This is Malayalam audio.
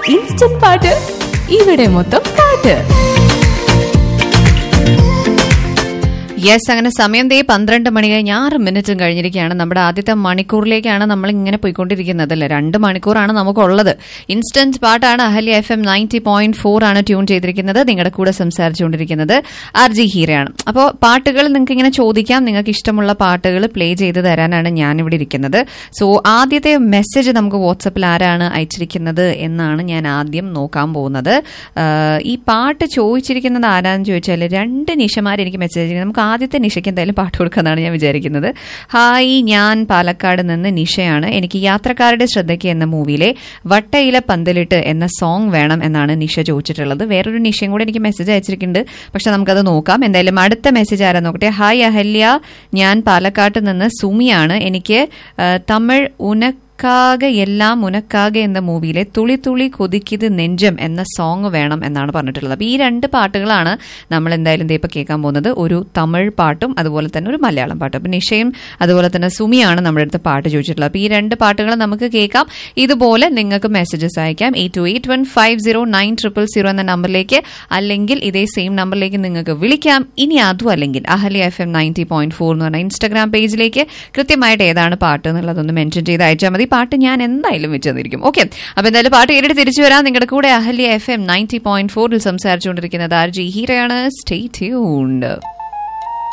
ഇൻസ്റ്റന്റ് പാട്ട് ഇവിടെ മൊത്തം പാട്ട് യെസ് അങ്ങനെ സമയം ദേ പന്ത്രണ്ട് മണി കഴിഞ്ഞ് ആറ് മിനിറ്റും കഴിഞ്ഞിരിക്കുകയാണ് നമ്മുടെ ആദ്യത്തെ മണിക്കൂറിലേക്കാണ് നമ്മൾ ഇങ്ങനെ പോയിക്കൊണ്ടിരിക്കുന്നത് അല്ലേ രണ്ട് മണിക്കൂറാണ് നമുക്കുള്ളത് ഇൻസ്റ്റന്റ് പാട്ടാണ് Ahalya FM ninety point four ഫോർ ആണ് ട്യൂൺ ചെയ്തിരിക്കുന്നത് നിങ്ങളുടെ കൂടെ സംസാരിച്ചുകൊണ്ടിരിക്കുന്നത് ആർ ജി ഹീരയാണ് അപ്പോൾ പാട്ടുകൾ നിങ്ങൾക്ക് ഇങ്ങനെ ചോദിക്കാം നിങ്ങൾക്ക് ഇഷ്ടമുള്ള പാട്ടുകൾ പ്ലേ ചെയ്ത് തരാനാണ് ഞാനിവിടെ ഇരിക്കുന്നത് സോ ആദ്യത്തെ മെസ്സേജ് നമുക്ക് വാട്സപ്പിൽ ആരാണ് അയച്ചിരിക്കുന്നത് എന്നാണ് ഞാൻ ആദ്യം നോക്കാൻ പോകുന്നത് ആഹ് ഈ പാട്ട് ചോദിച്ചിരിക്കുന്നത് ആരാന്ന് ചോദിച്ചാൽ രണ്ട് നിഷമാർ എനിക്ക് മെസ്സേജ് ചെയ്യുന്നത് നമുക്ക് ആദ്യത്തെ നിഷയ്ക്ക് എന്തായാലും പാട്ട് കൊടുക്കാന്നാണ് ഞാൻ വിചാരിക്കുന്നത് ഹായ് ഞാൻ പാലക്കാട് നിന്ന് നിഷയാണ് എനിക്ക് യാത്രക്കാരുടെ ശ്രദ്ധയ്ക്ക് എന്ന മൂവിയിലെ വട്ടയില പന്തലിട്ട് എന്ന സോങ് വേണം എന്നാണ് നിഷ ചോദിച്ചിട്ടുള്ളത് വേറൊരു നിഷയും കൂടെ എനിക്ക് മെസ്സേജ് അയച്ചിരിക്കുന്നുണ്ട് പക്ഷെ നമുക്കത് നോക്കാം എന്തായാലും അടുത്ത മെസ്സേജ് ആരാ നോക്കട്ടെ ഹായ് അഹല്യ ഞാൻ പാലക്കാട്ട് നിന്ന് സുമിയാണ് എനിക്ക് ആ, തമിഴ് ഉന ഉനക്കാകെ എല്ലാം ഉനക്കാകെ എന്ന മൂവിയിലെ തുളി തുളി കൊതിക്കിത് നെഞ്ചം എന്ന സോങ് വേണം എന്നാണ് പറഞ്ഞിട്ടുള്ളത് അപ്പോൾ ഈ രണ്ട് പാട്ടുകളാണ് നമ്മൾ എന്തായാലും ദേ ഇപ്പോൾ കേൾക്കാൻ പോകുന്നത് ഒരു തമിഴ് പാട്ടും അതുപോലെ തന്നെ ഒരു മലയാളം പാട്ടും അപ്പം നിഷയും അതുപോലെ തന്നെ സുമിയാണ് നമ്മുടെ അടുത്ത് പാട്ട് ചോദിച്ചിട്ടുള്ളത് അപ്പോൾ ഈ രണ്ട് പാട്ടുകൾ നമുക്ക് കേൾക്കാം ഇതുപോലെ നിങ്ങൾക്ക് മെസ്സേജസ് അയക്കാം eight two eight one five zero nine triple zero എന്ന നമ്പറിലേക്ക് അല്ലെങ്കിൽ ഇതേ സെയിം നമ്പറിലേക്ക് നിങ്ങൾക്ക് വിളിക്കാം ഇനി അതും അല്ലെങ്കിൽ Ahalya FM ninety point four ഫോർ എന്ന് പറഞ്ഞ ഇൻസ്റ്റാഗ്രാം പേജിലേക്ക് കൃത്യമായിട്ട് ഏതാണ് പാട്ട് എന്നുള്ളതൊന്ന് മെൻഷൻ ചെയ്ത് അയച്ചാൽ മതി പാട്ട് ഞാൻ എന്തായാലും വെച്ച് തന്നിരിക്കും ഓക്കെ അപ്പൊ എന്തായാലും പാട്ട് കേട്ടിട്ട് തിരിച്ചു വരാം നിങ്ങളുടെ കൂടെ അഹല്യ എഫ് എം നയൻറ്റി പോയിന്റ് ഫോറിൽ സംസാരിച്ചുകൊണ്ടിരിക്കുന്നത് ആർ ജി ഹീറയാണ് സ്റ്റേ ട്യൂൺഡ്